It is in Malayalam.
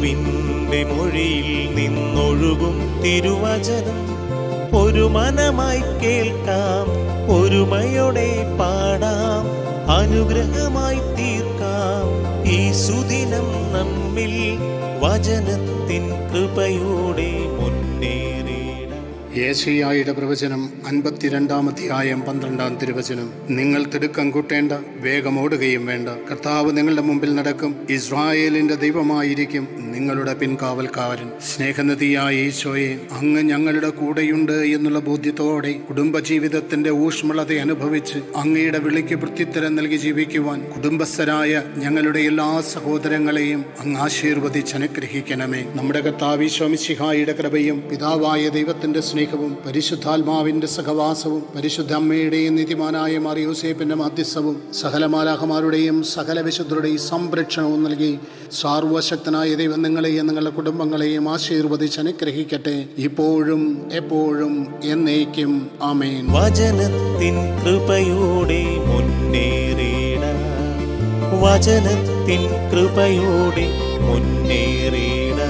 ക്രിസ്തുവിൻ്റെ മൊഴിയിൽ നിന്നൊഴുകും തിരുവചനം ഒരു മനമായി കേൾക്കാം ഒരുമയോടെ പാടാം അനുഗ്രഹമായി തീർക്കാം ഈ സുദിനം നമ്മിൽ വചനത്തിൻ കൃപയോടെ മുന്നേറിയിടാം യേശയ്യായുടെ പ്രവചനം അൻപത്തിരണ്ടാം അധ്യായം പന്ത്രണ്ടാം തിരുവചനം നിങ്ങൾ തിടുക്കം കൂട്ടേണ്ട വേഗമോടുകയും വേണ്ട കർത്താവ് നിങ്ങളുടെ മുമ്പിൽ നടക്കും ഇസ്രായേലിന്റെ ദൈവമായിരിക്കും നിങ്ങളുടെ പിൻകാവൽക്കാരൻ സ്നേഹനദിയായ ഈശോയെ അങ്ങ് ഞങ്ങളുടെ കൂടെയുണ്ട് എന്നുള്ള ബോധ്യത്തോടെ കുടുംബജീവിതത്തിന്റെ ഊഷ്മളത അനുഭവിച്ച് അങ്ങയുടെ വിളിക്ക് പ്രത്യുത്തരം നൽകി ജീവിക്കുവാൻ കുടുംബസ്ഥരായ ഞങ്ങളുടെ എല്ലാ സഹോദരങ്ങളെയും അങ്ങ് ആശീർവദിച്ച് അനുഗ്രഹിക്കണമേ നമ്മുടെ കർത്താവ് ഈശോമിശിഹായുടെ കൃപയും പിതാവായ ദൈവത്തിന്റെ സ്നേഹവും പരിശുദ്ധാത്മാവിന്റെ സഹവാസവും പരിശുദ്ധ അമ്മയുടെയും നീതിമാനായ മാറിയോസേപ്പിന്റെ മധ്യസ്ഥവും സകല മാലാഹമാരുടെയും സകല വിശുദ്ധരുടെയും സംരക്ഷണവും നൽകി സാർവശക്തനായ ദൈവം നിങ്ങളെയും നിങ്ങളുടെ കുടുംബങ്ങളെയും ആശീർവദിച്ച് അനുഗ്രഹിക്കട്ടെ ഇപ്പോഴും എപ്പോഴും എന്നേക്കും ആമേൻ വചനത്തിൻ കൃപയോടെ മുന്നേറിയിടാം വചനത്തിൻ കൃപയോടെ മുന്നേറിയിടാം